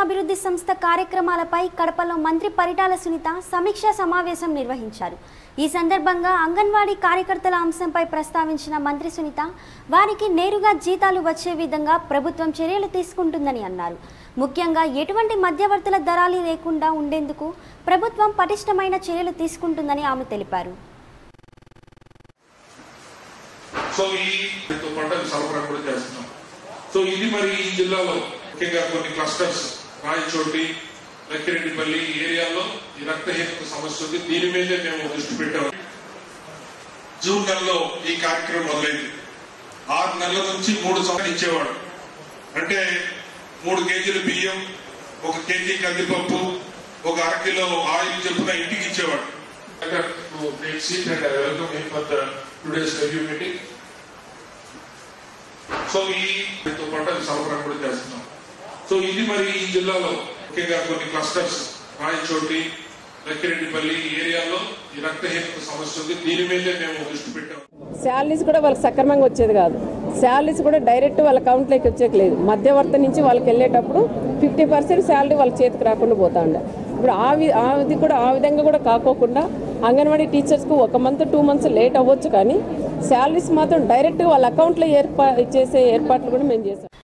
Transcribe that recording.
గ్రామీణాభివృద్ధి సంస్థ కార్యక్రమాలపై కడపలో మంత్రి పరిటాల సునీత సమీక్షా సమావేశం నిర్వహించారు ఈ సందర్భంగా అంగన్వాడీ కార్యకర్తల అంశంపై ప్రస్తావించిన మంత్రి సునీత వారికి నేరుగా జీతాలు వచ్చే విధంగా ప్రభుత్వం చర్యలు తీసుకుంటుందని అన్నారు ముఖ్యంగా ఎటువంటి మధ్యవర్తుల దళాలు లేకుండా ఉండేందుకు ప్రభుత్వం పటిష్టమైన చర్యలు తీసుకుంటుందని ఆమె తెలిపారు సో ఈ తో పంటకు సరఫరా కూడా చేస్తున్నాం సో ఇది మరి ఈ జిల్లాలో ముఖ్యంగా కొన్ని క్లస్టర్స్ రాయచోటి లక్కిరెడ్డిపల్లి ఈ ఏరియాలో ఈ రక్తహీనత సమస్య ఉంది దీని మీదే మేము దృష్టి పెట్టాము జూన్ నెలలో ఈ కార్యక్రమం మొదలైంది ఆరు నెలల నుంచి మూడు సంవత్సరాలు ఇచ్చేవాడు అంటే మూడు కేజీలు బియ్యం ఒక కేజీ కందిపప్పు ఒక అర కిలో ఆయిల్ చెప్పున ఇంటికి ఇచ్చేవాడు seat and welcome him for the today's review meeting so ఈ తో పంటకు సరఫరా కూడా చేస్తున్నాం సో ఇది మరి ఈ జిల్లాలో ముఖ్యంగా కొన్ని క్లస్టర్స్ రాయచోటి లక్కిరెడ్డిపల్లి ఈ ఏరియాలో ఈ రక్తహీనత సమస్య ఉంది దీని మీదే మేము దృష్టి పెట్టాము శాలరీస్ కూడా వాళ్ళకి సక్రమంగా వచ్చేది కాదు శాలరీస్ కూడా డైరెక్ట్ వాళ్ళ అకౌంట్లోకి వచ్చేది లేదు మధ్యవర్తి నుంచి వాళ్ళకి వెళ్ళేటప్పుడు ఫిఫ్టీ పర్సెంట్ శాలరీ వాళ్ళ చేతికి రాకుండా పోతా ఉండే ఇప్పుడు ఆ వి ఆ ఇది కూడా ఆ విధంగా కూడా కాకోకుండా అంగన్వాడీ టీచర్స్కు ఒక మంత్ టూ మంత్స్ లేట్ అవ్వచ్చు కానీ శాలరీస్ మాత్రం డైరెక్ట్ వాళ్ళ అకౌంట్లో ఏర్పా చేసే ఏర్పాట్లు కూడా మేము చేసాం